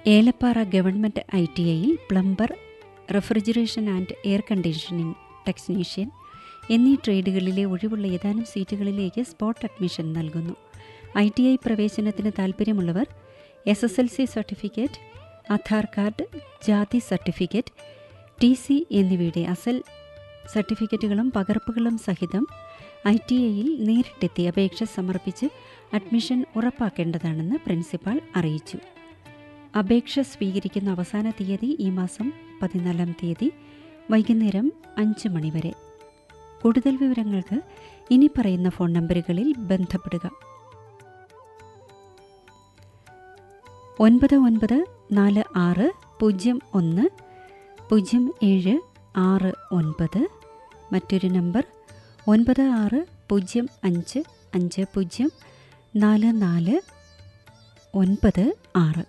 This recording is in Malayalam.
ഏലപ്പാറ ഗവൺമെൻറ് ഐ ടി ഐയിൽ plumber refrigeration and air conditioning technician എന്നീ ട്രേഡുകളിലെ ഒഴിവുള്ള ഏതാനും സീറ്റുകളിലേക്ക് സ്പോട്ട് അഡ്മിഷൻ നൽകുന്നു ഐ ടി ഐ പ്രവേശനത്തിന് താൽപ്പര്യമുള്ളവർ S S L C certificate Aadhaar card ജാതി സർട്ടിഫിക്കറ്റ് ടി സി എന്നിവയുടെ അസൽ സർട്ടിഫിക്കറ്റുകളും പകർപ്പുകളും സഹിതം ഐ ടി ഐയിൽ നേരിട്ടെത്തി അപേക്ഷ സമർപ്പിച്ച് അഡ്മിഷൻ ഉറപ്പാക്കേണ്ടതാണെന്ന് പ്രിൻസിപ്പാൾ അറിയിച്ചു അപേക്ഷ സ്വീകരിക്കുന്ന അവസാന തീയതി ഈ മാസം പതിനാലാം തീയതി വൈകുന്നേരം അഞ്ച് മണിവരെ കൂടുതൽ വിവരങ്ങൾക്ക് ഇനി പറയുന്ന ഫോൺ നമ്പറുകളിൽ ബന്ധപ്പെടുക ഒൻപത് ഒൻപത് നാല് ആറ് പൂജ്യം ഒന്ന് പൂജ്യം ഏഴ് ആറ് ഒൻപത് മറ്റൊരു നമ്പർ ഒൻപത് ആറ് പൂജ്യം അഞ്ച് അഞ്ച് പൂജ്യം നാല് നാല് ഒൻപത് ആറ്